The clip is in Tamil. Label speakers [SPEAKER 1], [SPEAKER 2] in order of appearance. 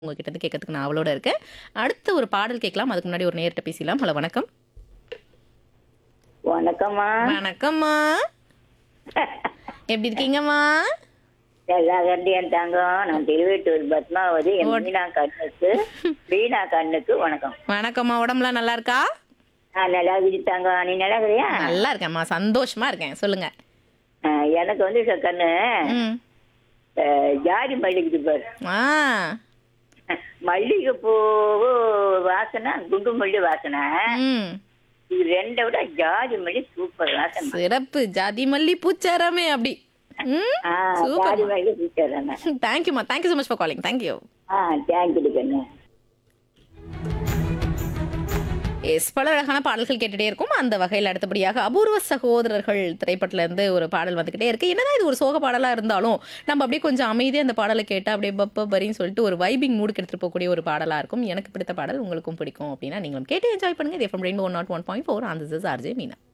[SPEAKER 1] உங்ககிட்ட இருந்து கேட்கறதுக்கு நான் அவளோட இருக்கேன் அடுத்த ஒரு பாடல் கேட்கலாம் அதுக்கு முன்னாடி ஒரு நேர்கிட்ட பேசலாம் ஹலோ வணக்கம்
[SPEAKER 2] வணக்கம்மா
[SPEAKER 1] வணக்கம்மா எப்படி இருக்கீங்கம்மா
[SPEAKER 2] எல்லா கண்டியன் தங்கம் நான் திருவேட்டூர் பத்மாவதி என் மீனா கண்ணுக்கு வீணா கண்ணுக்கு வணக்கம்
[SPEAKER 1] வணக்கம்மா உடம்புலாம் நல்லா இருக்கா
[SPEAKER 2] நான் நல்லா இருக்குது தங்கம் நீ நல்லா இருக்கிறியா
[SPEAKER 1] நல்லா இருக்கேன்மா சந்தோஷமா இருக்கேன் சொல்லுங்க
[SPEAKER 2] ஆ, எனக்கு வந்து ச- கண்ணு
[SPEAKER 1] ம்
[SPEAKER 2] ஆ, ஜாதி மல்லிகைது பாரு
[SPEAKER 1] ஆ
[SPEAKER 2] மல்லிகை பூ வாசனை குண்டு மல்லி வாசனை
[SPEAKER 1] ம்
[SPEAKER 2] இது ரெண்டை விட ஜாதி மல்லி சூப்பர் வாசனை
[SPEAKER 1] சிறப்பு ஜாதி மல்லி பூச்சாரமே அப்படி ம்
[SPEAKER 2] ஆ
[SPEAKER 1] சூப்பர்
[SPEAKER 2] ஜாதி மல்லி பூச்சாரான
[SPEAKER 1] தேங்க்யூம்மா thank you so much for calling thank you
[SPEAKER 2] ஆ தேங்க்யூ கண்ணு
[SPEAKER 1] எஸ் பல அழகான பாடல்கள் கேட்டுட்டே இருக்கும் அந்த வகையில் அடுத்தபடியாக அபூர்வ சகோதரர்கள் திரைப்படத்துல இருந்து ஒரு பாடல் வந்துகிட்டே இருக்கு என்னதான் இது ஒரு சோக பாடலா இருந்தாலும் நம்ம அப்படியே கொஞ்சம் அமைதியாக அந்த பாடலை கேட்டால் அப்படியே பப்ப பரின்னு சொல்லிட்டு ஒரு வைபிங் மூடுக்கு எடுத்துட்டு போகக்கூடிய ஒரு பாடலா இருக்கும் எனக்கு பிடித்த பாடல் உங்களுக்கும் பிடிக்கும் அப்படின்னா நீங்களும் கேட்டு என்ஜாய் பண்ணுங்க இது FM rainbow one nought one point four அந்த ஆர்ஜே மீனா